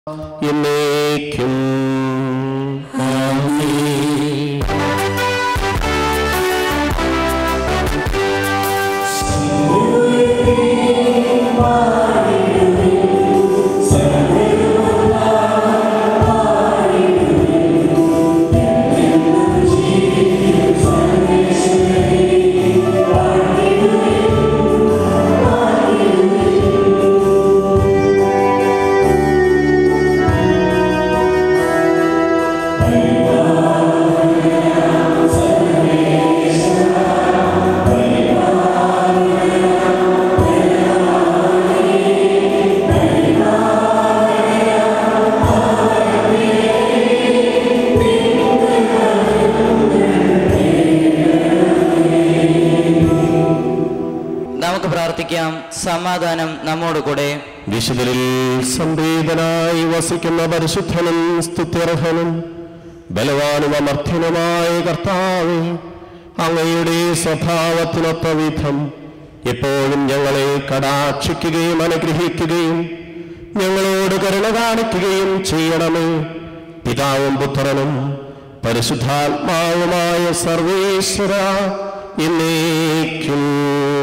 എന്നേക്കും നമുക്ക് പ്രാർത്ഥിക്കാം സമാധാനം നമ്മോട് കൂടെ വിശുദ്ധരിൽ സംവേദനായി വസിക്കുന്ന പരിശുദ്ധനും സ്തുത്യർഹനും ബലവാനും അമർത്യനുമായ കർത്താവ് അങ്ങയുടെ സ്വഭാവത്തിനൊത്ത വിധം എപ്പോഴും ഞങ്ങളെ കടാക്ഷിക്കുകയും അനുഗ്രഹിക്കുകയും ഞങ്ങളോട് കരുണ കാണിക്കുകയും ചെയ്യണമേ പിതാവും പുത്രനും പരിശുദ്ധാത്മാവുമായ സർവേശ്വര എന്നേക്കും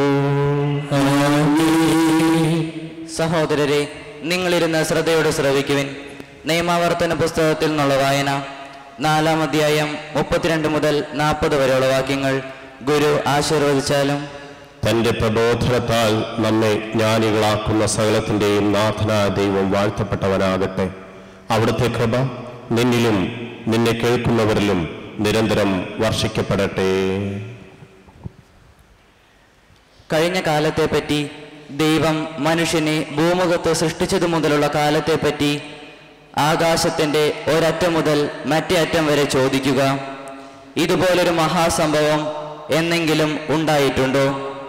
സഹോദരരെ നിങ്ങളിരുന്ന് ശ്രദ്ധയോടെ ശ്രവിക്കുവിൻ നിയമാവർത്തന പുസ്തകത്തിൽ നിന്നുള്ള വായന നാലാം അധ്യായം മുപ്പത്തിരണ്ട് മുതൽ നാൽപ്പത് വരെയുള്ള വാക്യങ്ങൾ ഗുരു ആശീർവദിച്ചാലും തന്റെ പ്രബോധനത്താൽ നമ്മെ ജ്ഞാനികളാക്കുന്ന സകലത്തിന്റെയും നാഥനായ ദൈവം വാഴ്ത്തപ്പെട്ടവനാകട്ടെ അവിടുത്തെ കൃപ നിന്നിലും നിന്നെ കേൾക്കുന്നവരിലും നിരന്തരം വർഷിക്കപ്പെടട്ടെ കഴിഞ്ഞ കാലത്തെപ്പറ്റി ദൈവം മനുഷ്യനെ ഭൂമുഖത്ത് സൃഷ്ടിച്ചതു മുതലുള്ള കാലത്തെപ്പറ്റി ആകാശത്തിൻ്റെ ഒരറ്റം മുതൽ മറ്റേ അറ്റം വരെ ചോദിക്കുക ഇതുപോലൊരു മഹാസംഭവം എന്നെങ്കിലും ഉണ്ടായിട്ടുണ്ടോ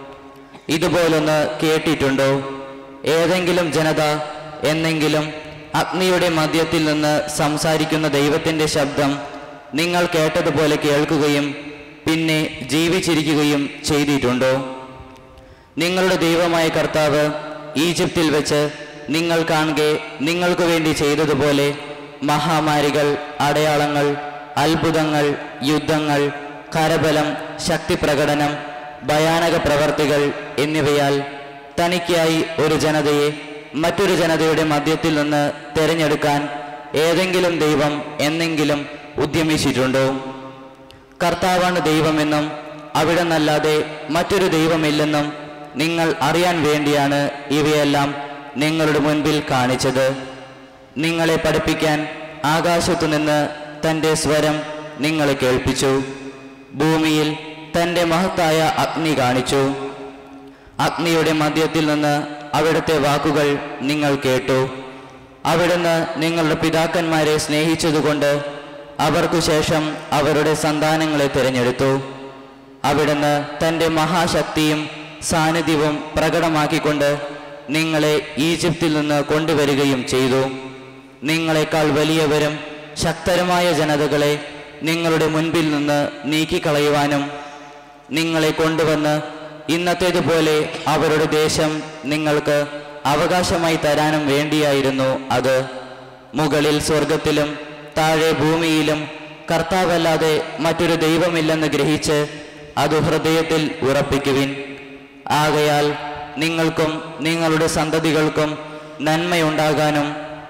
ഇതുപോലൊന്ന് കേട്ടിട്ടുണ്ടോ ഏതെങ്കിലും ജനത എന്നെങ്കിലും അഗ്നിയുടെ മധ്യത്തിൽ നിന്ന് സംസാരിക്കുന്ന ദൈവത്തിൻ്റെ ശബ്ദം നിങ്ങൾ കേട്ടതുപോലെ കേൾക്കുകയും പിന്നെ ജീവിച്ചിരിക്കുകയും ചെയ്തിട്ടുണ്ടോ നിങ്ങളുടെ ദൈവമായ കർത്താവ് ഈജിപ്തിൽ വെച്ച് നിങ്ങൾ കാണുകെ നിങ്ങൾക്ക് വേണ്ടി ചെയ്തതുപോലെ മഹാമാരികൾ അടയാളങ്ങൾ അത്ഭുതങ്ങൾ യുദ്ധങ്ങൾ കരബലം ശക്തിപ്രകടനം ഭയാനക പ്രവർത്തികൾ എന്നിവയാൽ തനിക്കായി ഒരു ജനതയെ മറ്റൊരു ജനതയുടെ മധ്യത്തിൽ നിന്ന് തിരഞ്ഞെടുക്കാൻ ഏതെങ്കിലും ദൈവം എന്നെങ്കിലും ഉദ്യമിച്ചിട്ടുണ്ടോ കർത്താവാണ് ദൈവമെന്നും അവിടെ നല്ലാതെ മറ്റൊരു ദൈവമില്ലെന്നും നിങ്ങൾ അറിയാൻ വേണ്ടിയാണ് ഇവയെല്ലാം നിങ്ങളുടെ മുൻപിൽ കാണിച്ചത് നിങ്ങളെ പഠിപ്പിക്കാൻ ആകാശത്തു നിന്ന് തൻ്റെ സ്വരം നിങ്ങളെ കേൾപ്പിച്ചു ഭൂമിയിൽ തൻ്റെ മഹത്തായ അഗ്നി കാണിച്ചു അഗ്നിയുടെ മധ്യത്തിൽ നിന്ന് അവിടുത്തെ വാക്കുകൾ നിങ്ങൾ കേട്ടു അവിടുന്ന് നിങ്ങളുടെ പിതാക്കന്മാരെ സ്നേഹിച്ചതുകൊണ്ട് അവർക്കു ശേഷം അവരുടെ സന്താനങ്ങളെ തിരഞ്ഞെടുത്തു അവിടുന്ന് തൻ്റെ മഹാശക്തിയും സാന്നിധ്യവും പ്രകടമാക്കിക്കൊണ്ട് നിങ്ങളെ ഈജിപ്തിൽ നിന്ന് കൊണ്ടുവരികയും ചെയ്തു നിങ്ങളെക്കാൾ വലിയവരും ശക്തരുമായ ജനതകളെ നിങ്ങളുടെ മുൻപിൽ നിന്ന് നീക്കിക്കളയുവാനും നിങ്ങളെ കൊണ്ടുവന്ന് ഇന്നത്തേതുപോലെ അവരുടെ ദേശം നിങ്ങൾക്ക് അവകാശമായി തരാനും വേണ്ടിയായിരുന്നു അത് മുകളിൽ സ്വർഗത്തിലും താഴെ ഭൂമിയിലും കർത്താവല്ലാതെ മറ്റൊരു ദൈവമില്ലെന്ന് ഗ്രഹിച്ച് അത് ഹൃദയത്തിൽ ഉറപ്പിക്കുവിൻ ആകയാൽ നിങ്ങൾക്കും നിങ്ങളുടെ സന്തതികൾക്കും നന്മയുണ്ടാകാനും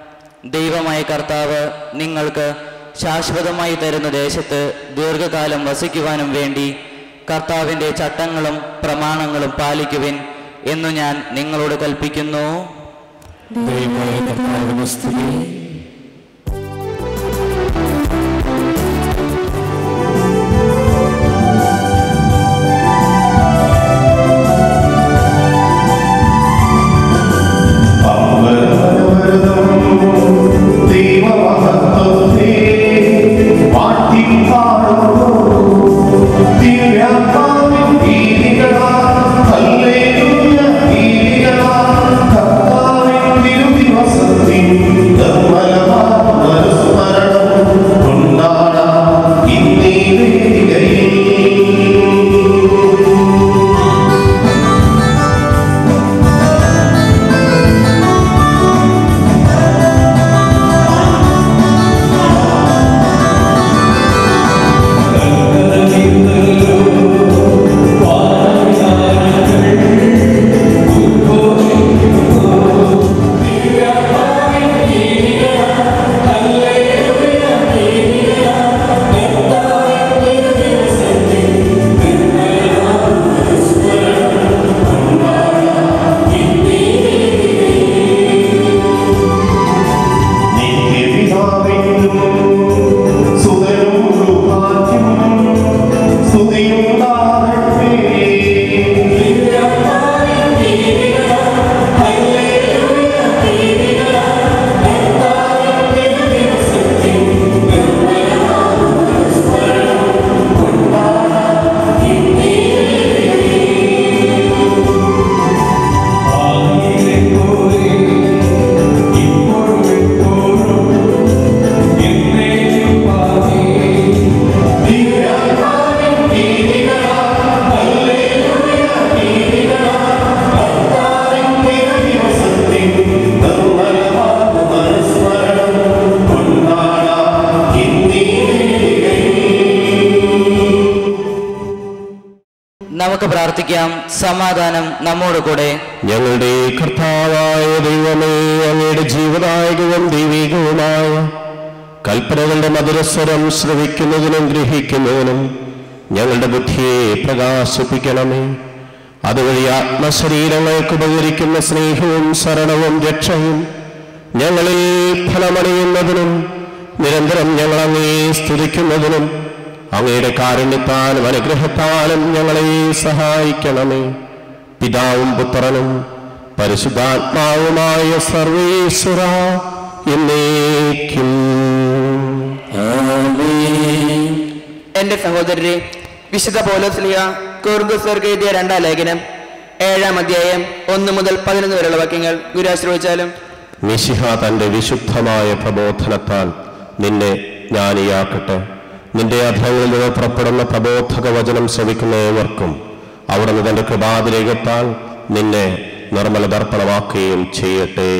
ദൈവമായ കർത്താവ് നിങ്ങൾക്ക് ശാശ്വതമായി തരുന്ന ദേശത്ത് ദീർഘകാലം വസിക്കുവാനും വേണ്ടി കർത്താവിൻ്റെ ചട്ടങ്ങളും പ്രമാണങ്ങളും പാലിക്കുവിൻ എന്നു ഞാൻ നിങ്ങളോട് കൽപ്പിക്കുന്നു ദൈവമായ കർത്താവിന് സ്തുതി ദൈവമഹത്വത്തെ വാഴ്ത്തിപ്പാടുന്നു. ദിവ്യാത്മാവിൻ ഗീതികളാൽ, ഹല്ലേലൂയ ഗീതികളാൽ, കർത്താവിൻ തിരുദിവസത്തിൽ ധർമ്മ നമുക്ക് പ്രാർത്ഥിക്കാം സമാധാനം നമ്മോട് കൂടെ ഞങ്ങളുടെ കർത്താവായ ദൈവമേ അങ്ങയുടെ ജീവദായകവും ദൈവികവുമായ കൽപ്പനകളുടെ മധുരസ്വരം ശ്രവിക്കുന്നതിനും ഗ്രഹിക്കുന്നതിനും ഞങ്ങളുടെ ബുദ്ധിയെ പ്രകാശിപ്പിക്കണമേ അതുവഴി ആത്മശരീരങ്ങൾക്ക് ഉപകരിക്കുന്ന സ്നേഹവും ശരണവും രക്ഷയും ഞങ്ങളിൽ ഫലമണിയുന്നതിനും നിരന്തരം ഞങ്ങൾ അങ്ങേ സ്തുതിക്കുന്നതിനും അങ്ങയുടെ കാരുണ്യത്താലും അനുഗ്രഹത്താലും ഞങ്ങളെ സഹായിക്കണമേ പിതാവും പുത്രനും പരിശുദ്ധാത്മാവുമായ സർവേശ്വര എന്നേക്കും എന്റെ സഹോദരരെ വിശുദ്ധ പൗലോസ്ലിയ കോർഗുസ്വർക്ക് എഴുതിയ രണ്ടാം ലേഖനം ഏഴാം അധ്യായം ഒന്ന് മുതൽ പതിനൊന്ന് വരെയുള്ള വാക്യങ്ങൾ ഗുരാശ്രയിച്ചാലും മിശിഹ തന്റെ വിശുദ്ധമായ പ്രബോധനത്താൽ നിന്നെ ജ്ഞാനിയാക്കട്ടെ നിന്റെ അധരങ്ങളിൽ നിന്ന് പുറപ്പെടുന്ന പ്രബോധക വചനം ശ്രവിക്കുന്ന ഏവർക്കും അവിടുന്ന് തന്റെ കൃപാതിരേകത്താൽ നിന്നെ നിർമ്മല ദർപ്പണമാക്കുകയും ചെയ്യട്ടെ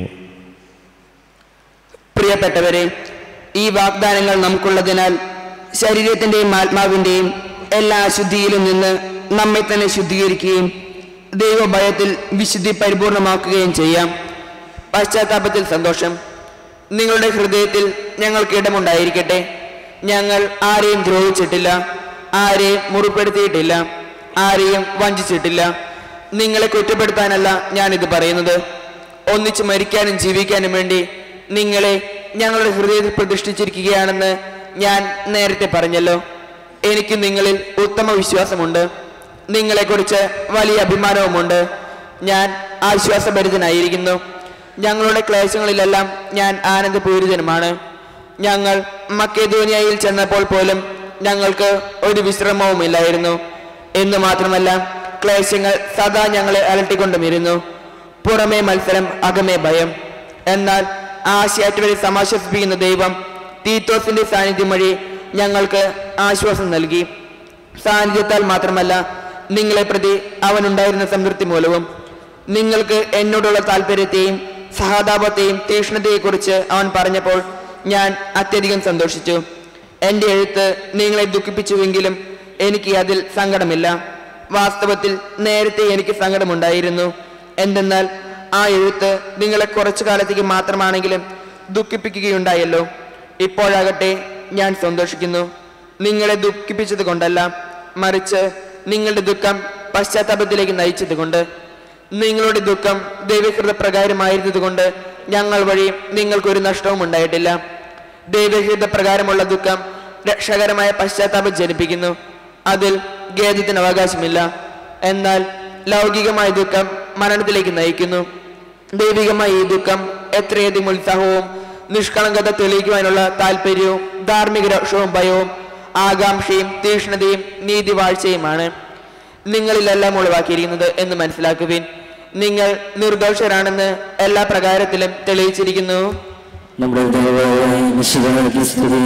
പ്രിയപ്പെട്ടവരെ ഈ വാഗ്ദാനങ്ങൾ നമുക്കുള്ളതിനാൽ ശരീരത്തിന്റെയും ആത്മാവിന്റെയും എല്ലാ അശുദ്ധിയിലും നിന്ന് നമ്മെ തന്നെ ശുദ്ധീകരിക്കുകയും ദൈവഭയത്തിൽ വിശുദ്ധി പരിപൂർണമാക്കുകയും ചെയ്യാം പശ്ചാത്താപത്തിൽ സന്തോഷം നിങ്ങളുടെ ഹൃദയത്തിൽ ഞങ്ങൾക്ക് ഇടമുണ്ടായിരിക്കട്ടെ ഞങ്ങൾ ആരെയും ദ്രോഹിച്ചിട്ടില്ല ആരെയും മുറിപ്പെടുത്തിയിട്ടില്ല ആരെയും വഞ്ചിച്ചിട്ടില്ല നിങ്ങളെ കുറ്റപ്പെടുത്താനല്ല ഞാനിത് പറയുന്നത് ഒന്നിച്ച് മരിക്കാനും ജീവിക്കാനും വേണ്ടി നിങ്ങളെ ഞങ്ങളുടെ ഹൃദയത്തിൽ പ്രതിഷ്ഠിച്ചിരിക്കുകയാണെന്ന് ഞാൻ നേരത്തെ പറഞ്ഞല്ലോ എനിക്ക് നിങ്ങളിൽ ഉത്തമ വിശ്വാസമുണ്ട് നിങ്ങളെക്കുറിച്ച് വലിയ അഭിമാനവുമുണ്ട് ഞാൻ ആശ്വാസഭരിതനായിരിക്കുന്നു ഞങ്ങളുടെ ക്ലേശങ്ങളിലെല്ലാം ഞാൻ ആനന്ദപൂരിതനുമാണ് ഞങ്ങൾ മക്കേദോനിയയിൽ ചെന്നപ്പോൾ പോലും ഞങ്ങൾക്ക് ഒരു വിശ്രമവുമില്ലായിരുന്നു എന്ന് മാത്രമല്ല ക്ലേശങ്ങൾ സദാ ഞങ്ങളെ അലട്ടിക്കൊണ്ടുമിരുന്നു പുറമേ മത്സരം അകമേ ഭയം എന്നാൽ ആശയാറ്റുവരെ സമാശ്വസിപ്പിക്കുന്ന ദൈവം തീത്തോസിന്റെ സാന്നിധ്യം വഴി ഞങ്ങൾക്ക് ആശ്വാസം നൽകി സാന്നിധ്യത്താൽ മാത്രമല്ല നിങ്ങളെ പ്രതി അവനുണ്ടായിരുന്ന സംതൃപ്തി മൂലവും നിങ്ങൾക്ക് എന്നോടുള്ള താല്പര്യത്തെയും സഹതാപത്തെയും തീക്ഷ്ണതയെക്കുറിച്ച് അവൻ പറഞ്ഞപ്പോൾ ഞാൻ അത്യധികം സന്തോഷിച്ചു എൻ്റെ എഴുത്ത് നിങ്ങളെ ദുഃഖിപ്പിച്ചുവെങ്കിലും എനിക്ക് അതിൽ സങ്കടമില്ല വാസ്തവത്തിൽ നേരത്തെ എനിക്ക് സങ്കടമുണ്ടായിരുന്നു എന്തെന്നാൽ ആ എഴുത്ത് നിങ്ങളെ കുറച്ചു കാലത്തേക്ക് മാത്രമാണെങ്കിലും ദുഃഖിപ്പിക്കുകയുണ്ടായല്ലോ ഇപ്പോഴാകട്ടെ ഞാൻ സന്തോഷിക്കുന്നു നിങ്ങളെ ദുഃഖിപ്പിച്ചത് കൊണ്ടല്ല മറിച്ച് നിങ്ങളുടെ ദുഃഖം പശ്ചാത്താപത്തിലേക്ക് നയിച്ചത് കൊണ്ട് നിങ്ങളുടെ ദുഃഖം ദൈവകൃത പ്രകാരമായിരുന്നത് കൊണ്ട് ഞങ്ങൾ വഴി നിങ്ങൾക്കൊരു നഷ്ടവും ഉണ്ടായിട്ടില്ല ദൈവഹിത പ്രകാരമുള്ള ദുഃഖം രക്ഷകരമായ പശ്ചാത്താപം ജനിപ്പിക്കുന്നു അതിൽ ഖേദത്തിന് അവകാശമില്ല എന്നാൽ ലൗകികമായ ദുഃഖം മരണത്തിലേക്ക് നയിക്കുന്നു ദൈവികമായ ഈ ദുഃഖം എത്രയധികം ഉത്സാഹവും നിഷ്കളങ്കത തെളിയിക്കുവാനുള്ള താല്പര്യവും ധാർമ്മിക രോഷവും ഭയവും ആകാംക്ഷയും തീക്ഷ്ണതയും നീതിവാഴ്ചയുമാണ് നിങ്ങളിലെല്ലാം ഒഴിവാക്കിയിരിക്കുന്നത് എന്ന് മനസ്സിലാക്കുവിൻ നിങ്ങൾ നിർദോഷരാണെന്ന് എല്ലാ പ്രകാരത്തിലും തെളിയിച്ചിരിക്കുന്നു നമ്മുടെ ദൈവമായ മിശിഹായ്ക്ക് സ്തുതി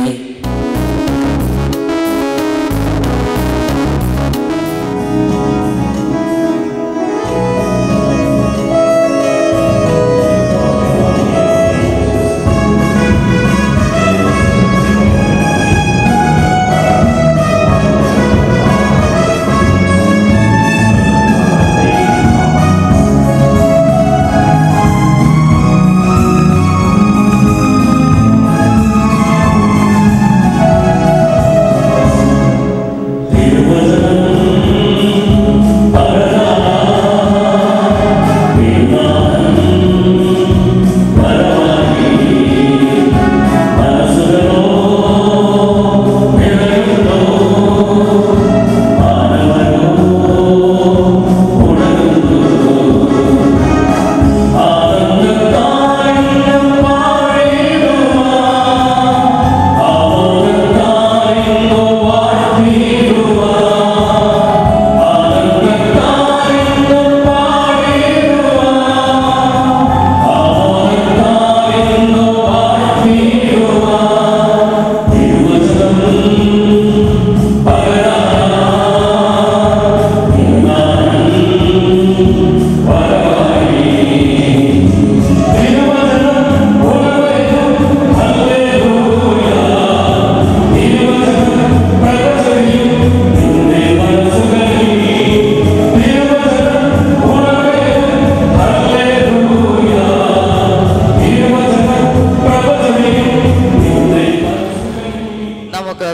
ും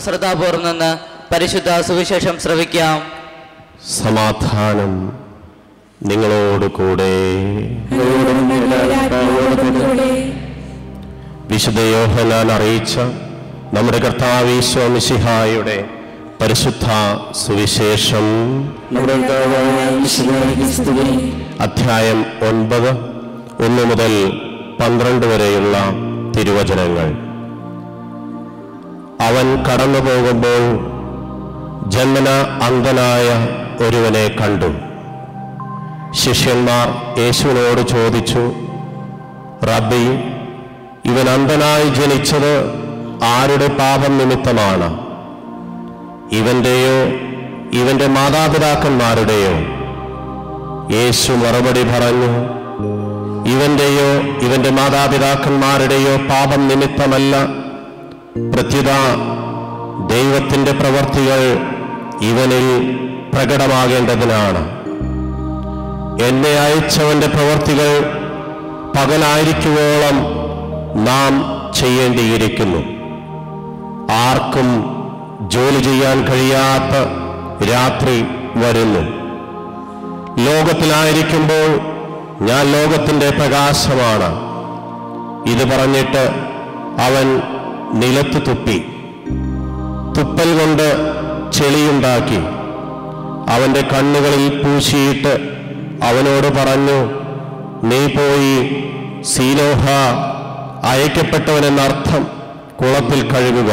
ശ്രദ്ധാപൂർവം നിന്ന് പരിശുദ്ധ സുവിശേഷം ശ്രവിക്കാം സമാധാനം നിങ്ങളോട് കൂടെ വിശുദ്ധ യോഹനാൻ അറിയിച്ച നമ്മുടെ കർത്താവീശോ മിശിഹായുടെ പരിശുദ്ധ സുവിശേഷം നമ്മുടെ കർത്താവായ മിശിഹായ്ക്ക് സ്തുതി അധ്യായം ഒൻപത് ഒന്ന് മുതൽ പന്ത്രണ്ട് വരെയുള്ള തിരുവചനങ്ങൾ അവൻ കടന്നു പോകുമ്പോൾ ജന്മന അന്ധനായ ഒരുവനെ കണ്ടു ശിഷ്യന്മാർ യേശുവിനോട് ചോദിച്ചു റബ്ബി ഇവൻ അന്ധനായി ജനിച്ചത് ആരുടെ പാപം നിമിത്തമാണ് ഇവന്റെയോ ഇവന്റെ മാതാപിതാക്കന്മാരുടെയോ യേശു മറുപടി പറഞ്ഞു ഇവന്റെയോ ഇവന്റെ മാതാപിതാക്കന്മാരുടെയോ പാപം നിമിത്തമല്ല പ്രത്യുത ദൈവത്തിന്റെ പ്രവർത്തികൾ ഇവനിൽ പ്രകടമാകേണ്ടതിനാണ് എന്നെ അയച്ചവന്റെ പ്രവർത്തികൾ പകലായിരിക്കുവോളം നാം ചെയ്യേണ്ടിയിരിക്കുന്നു ആർക്കും ജോലി ചെയ്യാൻ കഴിയാത്ത രാത്രി വരുന്നു ലോകത്തിലായിരിക്കുമ്പോൾ ഞാൻ ലോകത്തിന്റെ പ്രകാശമാണ് ഇത് പറഞ്ഞിട്ട് അവൻ നിലത്ത് തുപ്പി തുപ്പൽ കൊണ്ട് ചെളിയുണ്ടാക്കി അവന്റെ കണ്ണുകളിൽ പൂശിയിട്ട് അവനോട് പറഞ്ഞു നീ പോയി സീലോഹ അയക്കപ്പെട്ടവനെന്നർത്ഥം കുളത്തിൽ കഴുകുക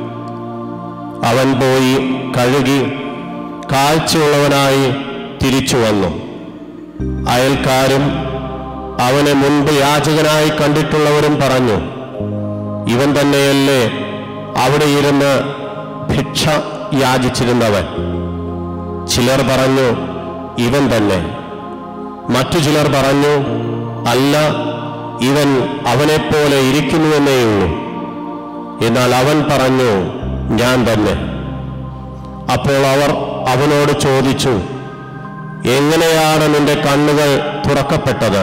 അവൻ പോയി കഴുകി കാഴ്ചയുള്ളവനായി തിരിച്ചു വന്നു അയൽക്കാരും അവനെ മുൻപ് യാചകനായി കണ്ടിട്ടുള്ളവരും പറഞ്ഞു ഇവൻ തന്നെയല്ലേ അവിടെ ഇരുന്ന് ഭിക്ഷ യാചിച്ചിരുന്നവൻ ചിലർ പറഞ്ഞു ഇവൻ തന്നെ മറ്റു ചിലർ പറഞ്ഞു അല്ല ഇവൻ അവനെപ്പോലെ ഇരിക്കുന്നുവെന്നേയുള്ളൂ എന്നാൽ അവൻ പറഞ്ഞു ഞാൻ തന്നെ അപ്പോൾ അവർ അവനോട് ചോദിച്ചു എങ്ങനെയാണ് നിന്റെ കണ്ണുകൾ തുറക്കപ്പെട്ടത്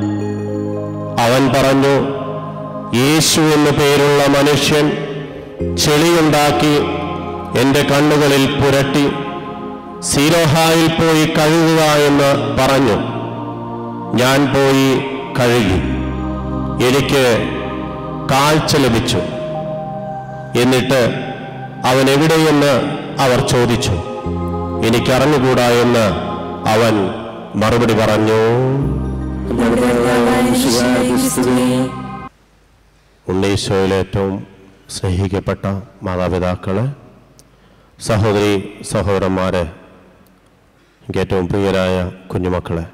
അവൻ പറഞ്ഞു യേശു എന്നു പേരുള്ള മനുഷ്യൻ ചെളിയുണ്ടാക്കി എൻ്റെ കണ്ണുകളിൽ പുരട്ടി സീരോഹായിൽ പോയി കഴുകുക എന്ന് പറഞ്ഞു ഞാൻ പോയി കഴുകി എനിക്ക് കാഴ്ച ലഭിച്ചു എന്നിട്ട് അവൻ എവിടെയെന്ന് അവർ ചോദിച്ചു എനിക്കറിഞ്ഞുകൂടാ എന്ന് അവൻ മറുപടി പറഞ്ഞു നമ്മുടെ കർത്താവായ മിശിഹായ്ക്ക് സ്തുതി ഉണ്ണീശോയിൽ ഏറ്റവും സ്നേഹിക്കപ്പെട്ട മാതാപിതാക്കളെ സഹോദരി സഹോദരന്മാരെ എനിക്ക് ഏറ്റവും പ്രിയരായ കുഞ്ഞുമക്കളെ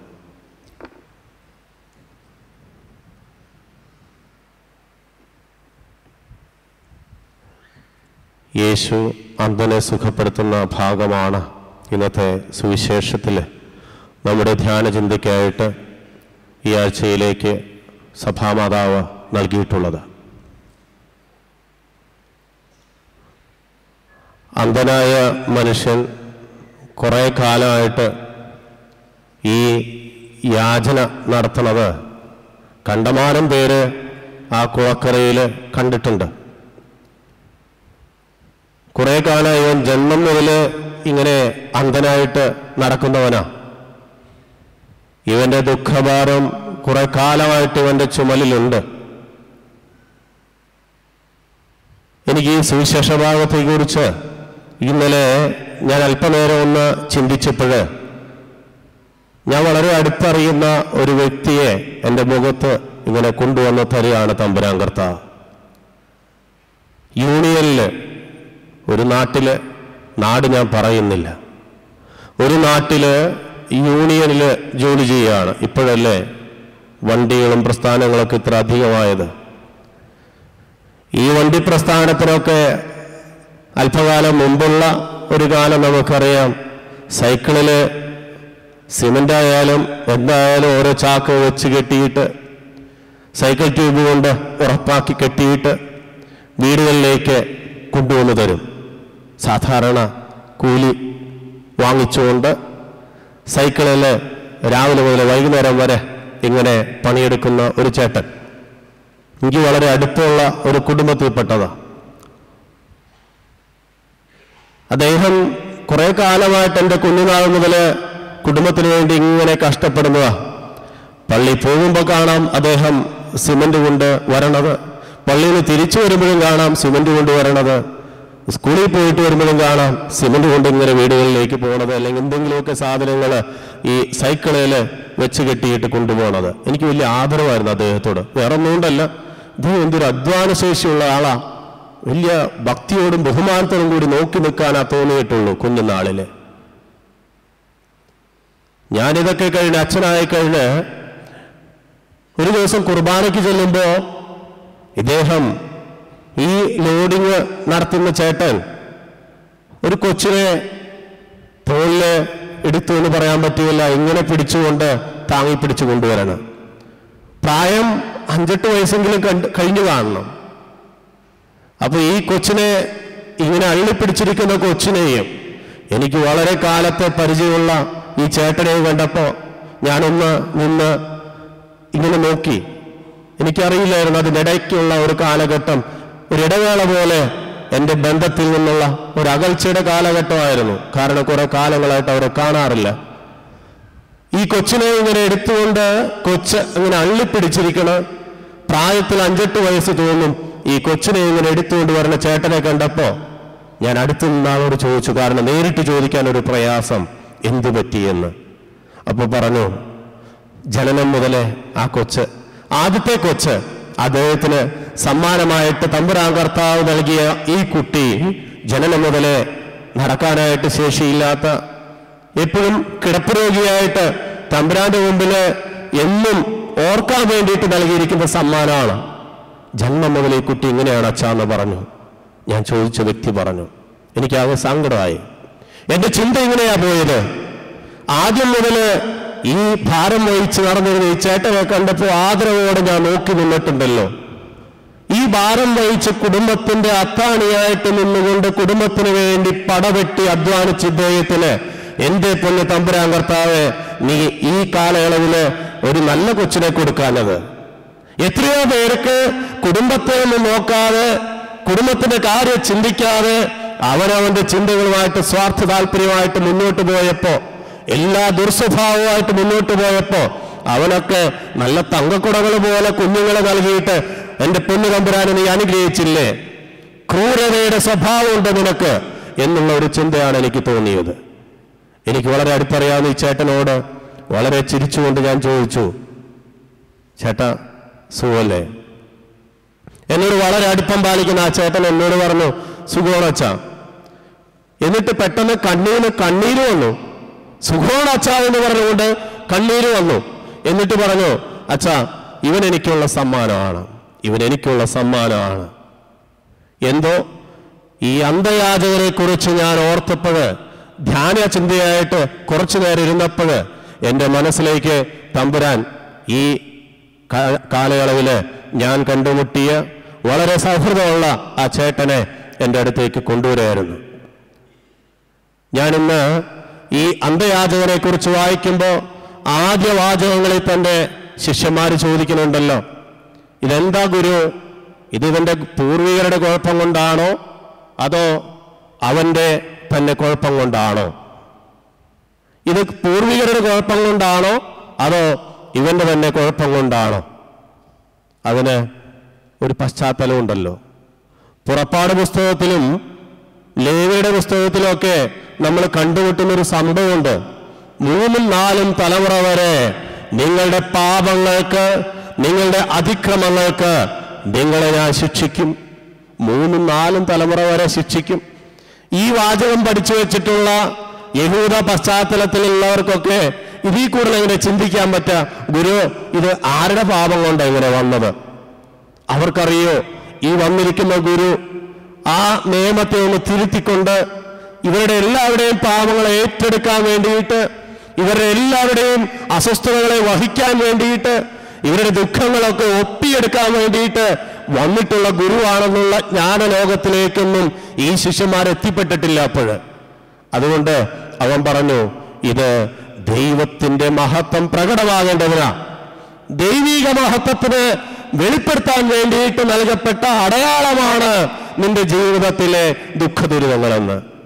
യേശു അന്ധനെ സുഖപ്പെടുത്തുന്ന ഭാഗമാണ് ഇന്നത്തെ സുവിശേഷത്തിൽ നമ്മുടെ ധ്യാന ചിന്തയ്ക്കായിട്ട് ഈ ആഴ്ചയിലേക്ക് സഭാമാതാവ് നൽകിയിട്ടുള്ളത് അന്ധനായ മനുഷ്യൻ കുറേ കാലമായിട്ട് ഈ യാചന നടത്തുന്നത് കണ്ടമാനം പേര് ആ കുളക്കരയിൽ കണ്ടിട്ടുണ്ട് കുറെ കാലമായി ഇവൻ ജന്മം മുതൽ ഇങ്ങനെ അന്ധനായിട്ട് നടക്കുന്നവനാ ഇവന്റെ ദുഃഖഭാരം കുറെ കാലമായിട്ട് ഇവന്റെ ചുമലിലുണ്ട് എനിക്ക് ഈ സുവിശേഷ ഭാഗത്തെ കുറിച്ച് ഇന്നലെ ഞാൻ അല്പനേരം ഒന്ന് ചിന്തിച്ചപ്പോൾ ഞാൻ വളരെ അടുത്തറിയുന്ന ഒരു വ്യക്തിയെ എൻ്റെ മുഖത്ത് ഇങ്ങനെ കൊണ്ടുവന്ന് തരികയാണ് തമ്പുരാൻ കർത്താവ് യൂണിയനിൽ ഒരു നാട്ടില് നാട് ഞാൻ പറയുന്നില്ല ഒരു നാട്ടില് യൂണിയനിൽ ജോലി ചെയ്യുകയാണ് ഇപ്പോഴല്ലേ വണ്ടികളും പ്രസ്ഥാനങ്ങളൊക്കെ ഇത്ര അധികമായത് ഈ വണ്ടി പ്രസ്ഥാനത്തിനൊക്കെ അല്പകാലം മുമ്പുള്ള ഒരു കാലം നമുക്കറിയാം സൈക്കിളില് സിമന്റ് ആയാലും എന്തായാലും ഓരോ ചാക്ക് വെച്ച് കെട്ടിയിട്ട് സൈക്കിൾ ട്യൂബ് കൊണ്ട് ഉറപ്പാക്കി കെട്ടിയിട്ട് വീടുകളിലേക്ക് കൊണ്ടുവന്ന് തരും സാധാരണ കൂലി വാങ്ങിച്ചുകൊണ്ട് സൈക്കിളിൽ രാവിലെ മുതൽ വൈകുന്നേരം വരെ ഇങ്ങനെ പണിയെടുക്കുന്ന ഒരു ചേട്ടൻ എനിക്ക് വളരെ അടുത്തുള്ള ഒരു കുടുംബത്തിൽപ്പെട്ടതാ അദ്ദേഹം കുറെ കാലമായിട്ട് എൻ്റെ കുഞ്ഞുനാൾ മുതൽ കുടുംബത്തിന് വേണ്ടി ഇങ്ങനെ കഷ്ടപ്പെടുന്നതാ പള്ളി പോകുമ്പോൾ കാണാം അദ്ദേഹം സിമന്റ് കൊണ്ട് വരണത് പള്ളിയിൽ നിന്ന് തിരിച്ചു വരുമ്പോഴും കാണാം സിമന്റ് കൊണ്ട് വരണത് സ്കൂളിൽ പോയിട്ട് വരുമ്പോഴും കാണാം സിമന്റ് കൊണ്ട് ഇങ്ങനെ വീടുകളിലേക്ക് പോണത് അല്ലെങ്കിൽ എന്തെങ്കിലുമൊക്കെ സാധനങ്ങൾ ഈ സൈക്കിളിൽ വെച്ച് കെട്ടിയിട്ട് കൊണ്ടുപോകണത് എനിക്ക് വലിയ ആദരവായിരുന്നു അദ്ദേഹത്തോട് വേറെ ഒന്നുകൊണ്ടല്ല ഇത് എന്തൊരു അധ്വാന ശേഷിയുള്ള ആളാ വലിയ ഭക്തിയോടും ബഹുമാനത്തോടും കൂടി നോക്കി നിൽക്കാനാ തോന്നിയിട്ടുള്ളൂ കുഞ്ഞുനാളില് ഞാനിതൊക്കെ കഴിഞ്ഞ് അച്ഛനായി കഴിഞ്ഞ് ഒരു ദിവസം കുർബാനയ്ക്ക് ചെല്ലുമ്പോ ഇദ്ദേഹം ഈ ലോഡിങ് നടത്തുന്ന ചേട്ടൻ ഒരു കൊച്ചിനെ തോളില് എടുത്തു എന്ന് പറയാൻ പറ്റില്ല ഇങ്ങനെ പിടിച്ചുകൊണ്ട് താങ്ങി പിടിച്ചു കൊണ്ടുവരണം പ്രായം അഞ്ചെട്ട് വയസ്സെങ്കിലും കണ്ട് കഴിഞ്ഞു കാണണം അപ്പൊ ഈ കൊച്ചിനെ ഇങ്ങനെ അള്ളിപ്പിടിച്ചിരിക്കുന്ന കൊച്ചിനെയും എനിക്ക് വളരെ കാലത്തെ പരിചയമുള്ള ഈ ചേട്ടനെയും കണ്ടപ്പോ ഞാനൊന്ന് നിന്ന് ഇങ്ങനെ നോക്കി എനിക്കറിയില്ലായിരുന്നു അതിനിടയ്ക്കുള്ള ഒരു കാലഘട്ടം ഒരു ഇടവേള പോലെ എൻ്റെ ബന്ധത്തിൽ നിന്നുള്ള ഒരു അകൽച്ചയുടെ കാലഘട്ടമായിരുന്നു കാരണം കുറെ കാലങ്ങളായിട്ട് അവരെ കാണാറില്ല ഈ കൊച്ചിനെ ഇങ്ങനെ എടുത്തുകൊണ്ട് കൊച്ച് ഇങ്ങനെ അള്ളിപ്പിടിച്ചിരിക്കണ് പ്രായത്തിൽ അഞ്ചെട്ട് വയസ്സ് തോന്നും ഈ കൊച്ചിനെ ഇങ്ങനെ എടുത്തുകൊണ്ട് വരുന്ന ചേട്ടനെ കണ്ടപ്പോ ഞാൻ അടുത്തു നിന്നാളോട് ചോദിച്ചു കാരണം നേരിട്ട് ചോദിക്കാൻ ഒരു പ്രയാസം എന്തു പറ്റിയെന്ന് അപ്പൊ പറഞ്ഞു ജനനം മുതലേ ആ കൊച്ച് ആദ്യത്തെ കൊച്ച് അദ്ദേഹത്തിന് സമ്മാനമായിട്ട് തമ്പുരാൻ കർത്താവ് നൽകിയ ഈ കുട്ടി ജനനം മുതലേ നടക്കാനായിട്ട് ശേഷിയില്ലാത്ത എപ്പോഴും കിടപ്പ് രോഗിയായിട്ട് തമ്പുരാന്റെ മുമ്പില് എന്നും ഓർക്കാൻ വേണ്ടിയിട്ട് നൽകിയിരിക്കുന്ന സമ്മാനമാണ് ജന്മം മുതൽ ഈ കുട്ടി ഇങ്ങനെയാണ് അച്ഛാന്ന് പറഞ്ഞു ഞാൻ ചോദിച്ച വ്യക്തി പറഞ്ഞു എനിക്കാകെ സങ്കടമായി എന്റെ ചിന്ത ഇങ്ങനെയാ പോയത് ആദ്യം മുതല് ഈ ഭാരം വഹിച്ച് നടന്നിരുന്ന ഈ ചേട്ടനെ കണ്ടപ്പോൾ ആദരവോടെ ഞാൻ നോക്കി നിന്നിട്ടുണ്ടല്ലോ ഈ ഭാരം വഹിച്ച് കുടുംബത്തിന്റെ അത്താണിയായിട്ട് നിന്നുകൊണ്ട് കുടുംബത്തിന് വേണ്ടി പടവെട്ടി അധ്വാനിച്ച ഇദ്ദേഹത്തിന് എന്റെ പൊന്ന് തമ്പുരാൻ കർത്താവ് നീ ഈ കാലയളവില് ഒരു നല്ല കൊച്ചിനെ കൊടുക്കാനത് എത്രയോ പേർക്ക് കുടുംബത്തെ ഒന്നും നോക്കാതെ കുടുംബത്തിന്റെ കാര്യം ചിന്തിക്കാതെ അവനവന്റെ ചിന്തകളുമായിട്ട് സ്വാർത്ഥ താല്പര്യമായിട്ട് മുന്നോട്ട് പോയപ്പോ എല്ലാ ദുർസ്വഭാവമായിട്ട് മുന്നോട്ട് പോയപ്പോ അവനൊക്കെ നല്ല തങ്കക്കുടകൾ പോലെ കുഞ്ഞുങ്ങളെ നൽകിയിട്ട് എന്റെ പൊന്നു തമ്പുരാനെ നീ അനുഗ്രഹിച്ചില്ലേ ക്രൂരതയുടെ സ്വഭാവമുണ്ട് നിനക്ക് എന്നുള്ള ഒരു ചിന്തയാണ് എനിക്ക് തോന്നിയത് എനിക്ക് വളരെ അടുത്തറിയാവുന്ന ഈ ചേട്ടനോട് വളരെ ചിരിച്ചുകൊണ്ട് ഞാൻ ചോദിച്ചു ചേട്ടാ സുഖമല്ലേ എന്നോട് വളരെ അടുപ്പം പാലിക്കുന്ന ആ ചേട്ടൻ എന്നോട് പറഞ്ഞു സുഖോണച്ച എന്നിട്ട് പെട്ടെന്ന് കണ്ണീര് കണ്ണീര് വന്നു സുഖോണച്ച എന്ന് പറഞ്ഞുകൊണ്ട് കണ്ണീര് വന്നു എന്നിട്ട് പറഞ്ഞു അച്ഛാ ഇവൻ എനിക്കുള്ള സമ്മാനമാണ് ഇവൻ എനിക്കുള്ള സമ്മാനമാണ് എന്തോ ഈ അന്ധയാചകരെ കുറിച്ച് ഞാൻ ഓർത്തപ്പോഴ് ധ്യാന ചിന്തയായിട്ട് കുറച്ചു നേരം ഇരുന്നപ്പോഴ് എൻ്റെ മനസ്സിലേക്ക് തമ്പുരാൻ ഈ കാ- കാലയളവില് ഞാൻ കണ്ടുമുട്ടിയ വളരെ സൗഹൃദമുള്ള ആ ചേട്ടനെ എൻ്റെ അടുത്തേക്ക് കൊണ്ടുവരുമായിരുന്നു ഞാനിന്ന് ഈ അന്ധയാചകനെ കുറിച്ച് വായിക്കുമ്പോൾ ആദ്യ വാചകങ്ങളിൽ തന്റെ ശിഷ്യന്മാർ ചോദിക്കുന്നുണ്ടല്ലോ ഇതെന്താ ഗുരു ഇത് ഇവന്റെ പൂർവികരുടെ കുഴപ്പം കൊണ്ടാണോ അതോ അവന്റെ തന്നെ കുഴപ്പം കൊണ്ടാണോ ഇത് പൂർവികരുടെ കുഴപ്പം കൊണ്ടാണോ അതോ ഇവന്റെ തന്നെ കുഴപ്പം കൊണ്ടാണോ അതിന് ഒരു പശ്ചാത്തലമുണ്ടല്ലോ പുറപ്പാട് പുസ്തകത്തിലും ലേവിയുടെ പുസ്തകത്തിലൊക്കെ നമ്മൾ കണ്ടുമുട്ടുന്ന ഒരു സംഭവമുണ്ട് മൂന്നും നാലും തലമുറ വരെ നിങ്ങളുടെ പാപങ്ങൾക്ക് നിങ്ങളുടെ അതിക്രമങ്ങൾക്ക് നിങ്ങളെ ഞാൻ ശിക്ഷിക്കും മൂന്നും നാലും തലമുറ വരെ ശിക്ഷിക്കും ഈ വാചകം പഠിച്ചു വെച്ചിട്ടുള്ള യഹൂദ പശ്ചാത്തലത്തിലുള്ളവർക്കൊക്കെ ഇതിൽ കൂടുതൽ എങ്ങനെ ചിന്തിക്കാൻ പറ്റുക ഗുരു ഇത് ആരുടെ പാപം കൊണ്ടാണ് ഇങ്ങനെ വന്നത് അവർക്കറിയോ ഈ വന്നിരിക്കുന്ന ഗുരു ആ നിയമത്തെ ഒന്ന് തിരുത്തിക്കൊണ്ട് ഇവരുടെ എല്ലാവരുടെയും പാപങ്ങളെ ഏറ്റെടുക്കാൻ വേണ്ടിയിട്ട് ഇവരുടെ എല്ലാവരുടെയും അസ്വസ്ഥതകളെ വഹിക്കാൻ വേണ്ടിയിട്ട് ഇവരുടെ ദുഃഖങ്ങളൊക്കെ ഒപ്പിയെടുക്കാൻ വേണ്ടിയിട്ട് വന്നിട്ടുള്ള ഗുരുവാണെന്നുള്ള ജ്ഞാനലോകത്തിലേക്കൊന്നും ഈ ശിഷ്യന്മാർ എത്തിപ്പെട്ടിട്ടില്ല അപ്പോഴ് അതുകൊണ്ട് അവൻ പറഞ്ഞു ഇത് ദൈവത്തിന്റെ മഹത്വം പ്രകടമാകേണ്ടതിനാ ദൈവിക മഹത്വത്തിന് വെളിപ്പെടുത്താൻ വേണ്ടിയിട്ട് നൽകപ്പെട്ട അടയാളമാണ് നിന്റെ ജീവിതത്തിലെ ദുഃഖ ദുരിതങ്ങളെന്ന്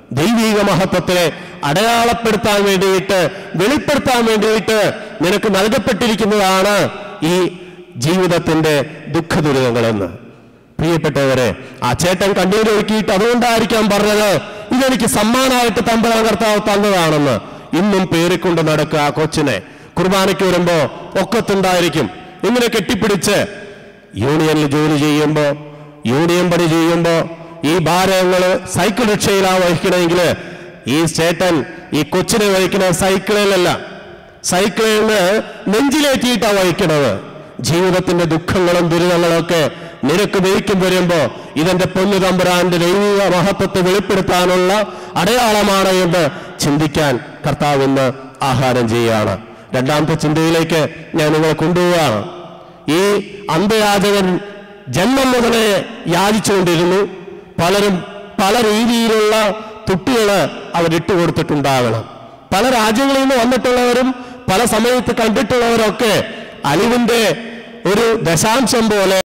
ദൈവിക മഹത്വത്തെ അടയാളപ്പെടുത്താൻ വേണ്ടിയിട്ട് വെളിപ്പെടുത്താൻ വേണ്ടിയിട്ട് നിനക്ക് നൽകപ്പെട്ടിരിക്കുന്നതാണ് ഈ ജീവിതത്തിന്റെ ദുഃഖദുരിതങ്ങളെന്ന് പ്രിയപ്പെട്ടവരെ ആ ചേട്ടൻ കണ്ണീരൊഴുക്കിയിട്ട് അതുകൊണ്ടായിരിക്കാം പറഞ്ഞത് ഇതെനിക്ക് സമ്മാനമായിട്ട് തമ്പരാൻ കർത്താവ് തന്നതാണെന്ന് ഇന്നും പേറിക്കൊണ്ട് നടക്കുക ആ കൊച്ചിനെ കുർബാനയ്ക്ക് വരുമ്പോ ഒക്കത്തുണ്ടായിരിക്കും ഇങ്ങനെ കെട്ടിപ്പിടിച്ച് യൂണിയനിൽ ജോലി ചെയ്യുമ്പോൾ യൂണിയൻ പണി ചെയ്യുമ്പോൾ ഈ ഭാരങ്ങള് സൈക്കിൾ റിക്ഷയിലാ വഹിക്കണമെങ്കിൽ ഈ ചേട്ടൻ ഈ കൊച്ചിനെ വഹിക്കുന്ന സൈക്കിളിലല്ല സൈക്കിളിൽ നിന്ന് നെഞ്ചിലേറ്റിയിട്ടാ വഹിക്കണത് ജീവിതത്തിന്റെ ദുഃഖങ്ങളും ദുരിതങ്ങളും ഒക്കെ നിനക്ക് വെയിക്കും വരുമ്പോ ഇതെന്റെ പൊന്നു തമ്പുരാന്റെ ദൈവിക മഹത്വത്തെ വെളിപ്പെടുത്താനുള്ള അടയാളമാണ് എന്ന് ചിന്തിക്കാൻ കർത്താവ് ഇന്ന് ആഹാരം ചെയ്യുകയാണ് രണ്ടാമത്തെ ചിന്തയിലേക്ക് ഞാൻ നിങ്ങളെ കൊണ്ടുപോവുകയാണ് ഈ അന്ധയാചകൻ ജന്മം മുതലേ യാചിച്ചുകൊണ്ടിരുന്നു പലരും പല രീതിയിലുള്ള തുട്ടികള് അവരിട്ട് കൊടുത്തിട്ടുണ്ടാകണം പല രാജ്യങ്ങളിൽ നിന്ന് വന്നിട്ടുള്ളവരും പല സമയത്ത് കണ്ടിട്ടുള്ളവരൊക്കെ അലിവിന്റെ ഒരു ദശാംശം പോലെ